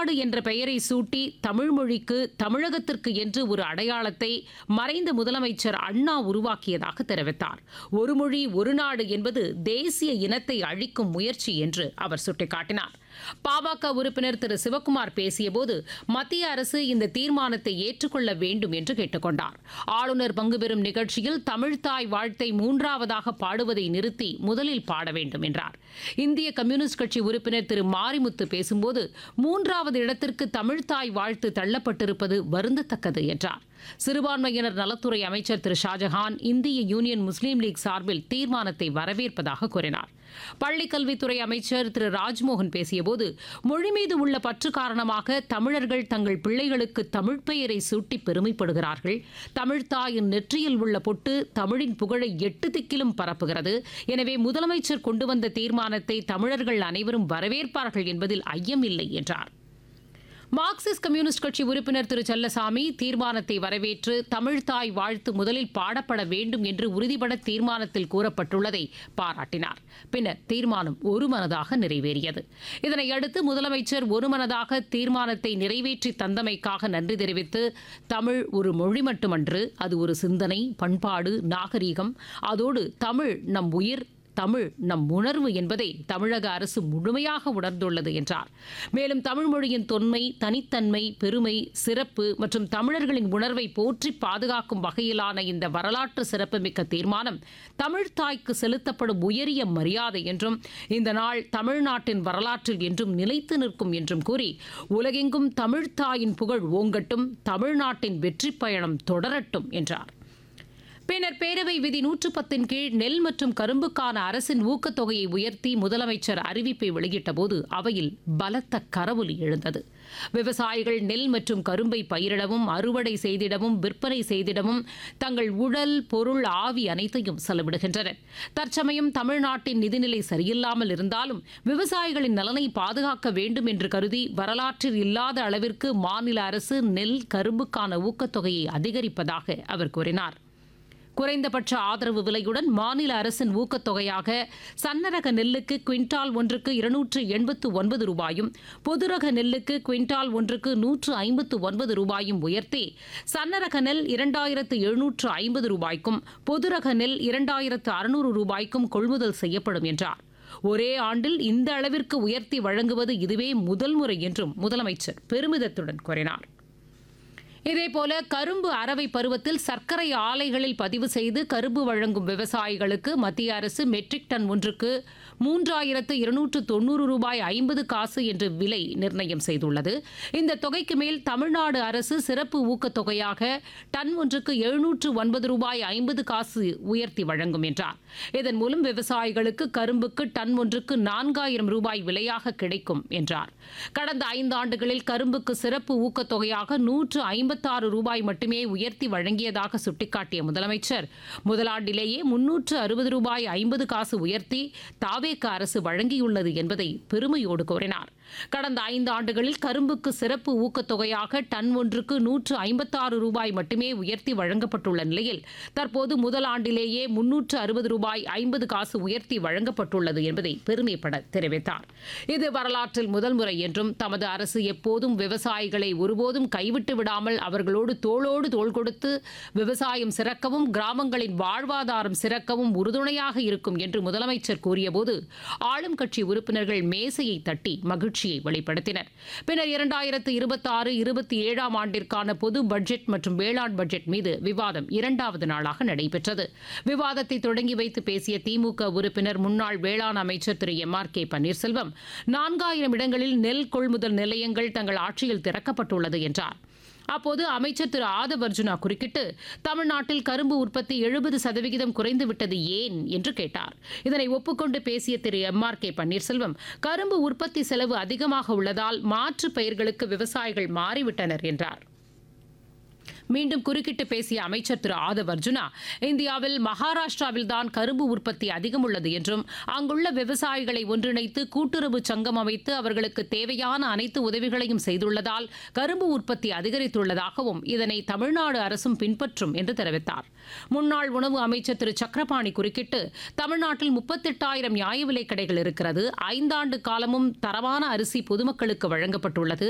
தமிழ்நாடு என்ற பெயரை சூட்டி தமிழ் மொழிக்கு தமிழகத்திற்கு என்று ஒரு அடையாளத்தை மறைந்த முதலமைச்சர் அண்ணா உருவாக்கியதாக தெரிவித்தார் ஒரு மொழி ஒரு நாடு என்பது தேசிய இனத்தை அழிக்கும் முயற்சி என்று அவர் சுட்டிக்காட்டினார் பாமக உறுப்பினர் திரு சிவக்குமார் பேசியபோது மத்திய அரசு இந்த தீர்மானத்தை ஏற்றுக்கொள்ள வேண்டும் என்று கேட்டுக்கொண்டார் ஆளுநர் பங்குபெறும் நிகழ்ச்சியில் தமிழ்தாய் வாழ்த்தை மூன்றாவதாக பாடுவதை நிறுத்தி முதலில் பாட வேண்டும் என்றார் இந்திய கம்யூனிஸ்ட் கட்சி உறுப்பினர் திரு மாரிமுத்து பேசும்போது மூன்றாவது இடத்திற்கு தமிழ்தாய் வாழ்த்து தள்ளப்பட்டிருப்பது வருந்தத்தக்கது என்றார் சிறுபான்மையினர் நலத்துறை அமைச்சர் திரு ஷாஜஹான் இந்திய யூனியன் முஸ்லீம் லீக் சார்பில் தீர்மானத்தை வரவேற்பதாக கூறினார் பள்ளிக்கல்வித்துறை அமைச்சர் திரு ராஜ்மோகன் பேசியபோது மொழி மீது உள்ள பற்று காரணமாக தமிழர்கள் தங்கள் பிள்ளைகளுக்கு தமிழ் பெயரை சூட்டி பெருமைப்படுகிறார்கள் தமிழ்தாயின் நெற்றியில் உள்ள பொட்டு தமிழின் புகழை எட்டு திக்கிலும் பரப்புகிறது எனவே முதலமைச்சர் கொண்டு வந்த தீர்மானத்தை தமிழர்கள் அனைவரும் வரவேற்பார்கள் என்பதில் ஐயமில்லை என்றார் மார்க்சிஸ்ட் கம்யூனிஸ்ட் கட்சி உறுப்பினர் திரு செல்லசாமி தீர்மானத்தை வரவேற்று தமிழ்தாய் வாழ்த்து முதலில் பாடப்பட வேண்டும் என்று உறுதிபட தீர்மானத்தில் கூறப்பட்டுள்ளதை பாராட்டினார் பின்னர் தீர்மானம் ஒருமனதாக நிறைவேறியது இதனையடுத்து முதலமைச்சர் ஒருமனதாக தீர்மானத்தை நிறைவேற்றி தந்தமைக்காக நன்றி தெரிவித்து தமிழ் ஒரு மொழி மட்டுமன்று அது ஒரு சிந்தனை பண்பாடு நாகரீகம் அதோடு தமிழ் நம் உயிர் தமிழ் நம் உணர்வு என்பதை தமிழக அரசு முழுமையாக உணர்ந்துள்ளது என்றார் மேலும் தமிழ் மொழியின் தொன்மை தனித்தன்மை பெருமை சிறப்பு மற்றும் தமிழர்களின் உணர்வை போற்றி பாதுகாக்கும் வகையிலான இந்த வரலாற்று சிறப்புமிக்க தீர்மானம் தமிழ் தாய்க்கு செலுத்தப்படும் உயரிய மரியாதை என்றும் இந்த நாள் தமிழ்நாட்டின் வரலாற்றில் என்றும் நிலைத்து நிற்கும் என்றும் கூறி உலகெங்கும் தமிழ் தாயின் புகழ் ஓங்கட்டும் தமிழ்நாட்டின் வெற்றி பயணம் தொடரட்டும் என்றார் பின்னர் பேரவை விதி நூற்று பத்தின் கீழ் நெல் மற்றும் கரும்புக்கான அரசின் ஊக்கத்தொகையை உயர்த்தி முதலமைச்சர் அறிவிப்பை வெளியிட்டபோது அவையில் பலத்த கரவொலி எழுந்தது விவசாயிகள் நெல் மற்றும் கரும்பை பயிரிடவும் அறுவடை செய்திடவும் விற்பனை செய்திடவும் தங்கள் உடல் பொருள் ஆவி அனைத்தையும் செலவிடுகின்றனர் தற்சமயம் தமிழ்நாட்டின் நிதிநிலை சரியில்லாமல் இருந்தாலும் விவசாயிகளின் நலனை பாதுகாக்க வேண்டும் என்று கருதி வரலாற்றில் இல்லாத அளவிற்கு மாநில அரசு நெல் கரும்புக்கான ஊக்கத்தொகையை அதிகரிப்பதாக அவர் கூறினார் குறைந்தபட்ச ஆதரவு விலையுடன் மாநில அரசின் ஊக்கத்தொகையாக சன்னரக நெல்லுக்கு குவிண்டால் ஒன்றுக்கு இருநூற்று எண்பத்து ஒன்பது ரூபாயும் பொதுரக நெல்லுக்கு குவிண்டால் ஒன்றுக்கு நூற்று ஐம்பத்து ஒன்பது ரூபாயும் உயர்த்தி சன்னரக நெல் இரண்டாயிரத்து எழுநூற்று ஐம்பது ரூபாய்க்கும் பொதுரக நெல் இரண்டாயிரத்து அறுநூறு ரூபாய்க்கும் கொள்முதல் செய்யப்படும் என்றார் ஒரே ஆண்டில் இந்த அளவிற்கு உயர்த்தி வழங்குவது இதுவே முதல் முறை என்றும் முதலமைச்சர் பெருமிதத்துடன் கூறினார் இதேபோல கரும்பு அரவை பருவத்தில் சர்க்கரை ஆலைகளில் பதிவு செய்து கரும்பு வழங்கும் விவசாயிகளுக்கு மத்திய அரசு மெட்ரிக் டன் ஒன்றுக்கு மூன்றாயிரத்து இருநூற்று தொன்னூறு ரூபாய் ஐம்பது காசு என்று விலை நிர்ணயம் செய்துள்ளது இந்த தொகைக்கு மேல் தமிழ்நாடு அரசு சிறப்பு ஊக்கத்தொகையாக டன் ஒன்றுக்கு எழுநூற்று ஒன்பது ரூபாய் ஐம்பது காசு உயர்த்தி வழங்கும் என்றார் இதன் மூலம் விவசாயிகளுக்கு கரும்புக்கு டன் ஒன்றுக்கு நான்காயிரம் ரூபாய் விலையாக கிடைக்கும் என்றார் கடந்த ஐந்து ஆண்டுகளில் கரும்புக்கு சிறப்பு ஊக்கத்தொகையாக நூற்று ஐம்பத்தாறு ரூபாய் மட்டுமே உயர்த்தி வழங்கியதாக சுட்டிக்காட்டிய முதலமைச்சர் முதலாண்டிலேயே முன்னூற்று அறுபது ரூபாய் ஐம்பது காசு உயர்த்தி தாவேக அரசு வழங்கியுள்ளது என்பதை பெருமையோடு கூறினார் கடந்த ஐந்து ஆண்டுகளில் கரும்புக்கு சிறப்பு ஊக்கத்தொகையாக டன் ஒன்றுக்கு நூற்று ஐம்பத்தாறு ரூபாய் மட்டுமே உயர்த்தி வழங்கப்பட்டுள்ள நிலையில் தற்போது முதல் ஆண்டிலேயே முன்னூற்று அறுபது ரூபாய் ஐம்பது காசு உயர்த்தி வழங்கப்பட்டுள்ளது என்பதை பெருமைப்பட தெரிவித்தார் இது வரலாற்றில் முதல் முறை என்றும் தமது அரசு எப்போதும் விவசாயிகளை ஒருபோதும் கைவிட்டு விடாமல் அவர்களோடு தோளோடு தோள் கொடுத்து விவசாயம் சிறக்கவும் கிராமங்களின் வாழ்வாதாரம் சிறக்கவும் உறுதுணையாக இருக்கும் என்று முதலமைச்சர் கூறியபோது ஆளும் கட்சி உறுப்பினர்கள் மேசையை தட்டி மகிழ்ச்சியை வெளிப்படுத்தினர் பின்னர் இரண்டாயிரத்து இருபத்தாறு இருபத்தி ஏழாம் ஆண்டிற்கான பொது பட்ஜெட் மற்றும் வேளாண் பட்ஜெட் மீது விவாதம் இரண்டாவது நாளாக நடைபெற்றது விவாதத்தை தொடங்கி வைத்து பேசிய திமுக உறுப்பினர் முன்னாள் வேளாண் அமைச்சர் திரு எம் ஆர் கே பன்னீர்செல்வம் நான்காயிரம் இடங்களில் நெல் கொள்முதல் நிலையங்கள் தங்கள் ஆட்சியில் திறக்கப்பட்டுள்ளது என்றார் அப்போது அமைச்சர் திரு ஆதவ் அர்ஜுனா குறுக்கிட்டு தமிழ்நாட்டில் கரும்பு உற்பத்தி எழுபது சதவிகிதம் குறைந்துவிட்டது ஏன் என்று கேட்டார் இதனை ஒப்புக்கொண்டு பேசிய திரு எம் ஆர் கே பன்னீர்செல்வம் கரும்பு உற்பத்தி செலவு அதிகமாக உள்ளதால் மாற்று பயிர்களுக்கு விவசாயிகள் மாறிவிட்டனர் என்றார் மீண்டும் குறுக்கிட்டு பேசிய அமைச்சர் திரு ஆதவ் அர்ஜுனா இந்தியாவில் மகாராஷ்டிராவில் தான் கரும்பு உற்பத்தி அதிகம் உள்ளது என்றும் அங்குள்ள விவசாயிகளை ஒன்றிணைத்து கூட்டுறவு சங்கம் அமைத்து அவர்களுக்கு தேவையான அனைத்து உதவிகளையும் செய்துள்ளதால் கரும்பு உற்பத்தி அதிகரித்துள்ளதாகவும் இதனை தமிழ்நாடு அரசும் பின்பற்றும் என்று தெரிவித்தார் முன்னாள் உணவு அமைச்சர் திரு சக்கரபாணி குறுக்கிட்டு தமிழ்நாட்டில் முப்பத்தெட்டாயிரம் நியாய விலைக் கடைகள் இருக்கிறது ஐந்தாண்டு காலமும் தரமான அரிசி பொதுமக்களுக்கு வழங்கப்பட்டுள்ளது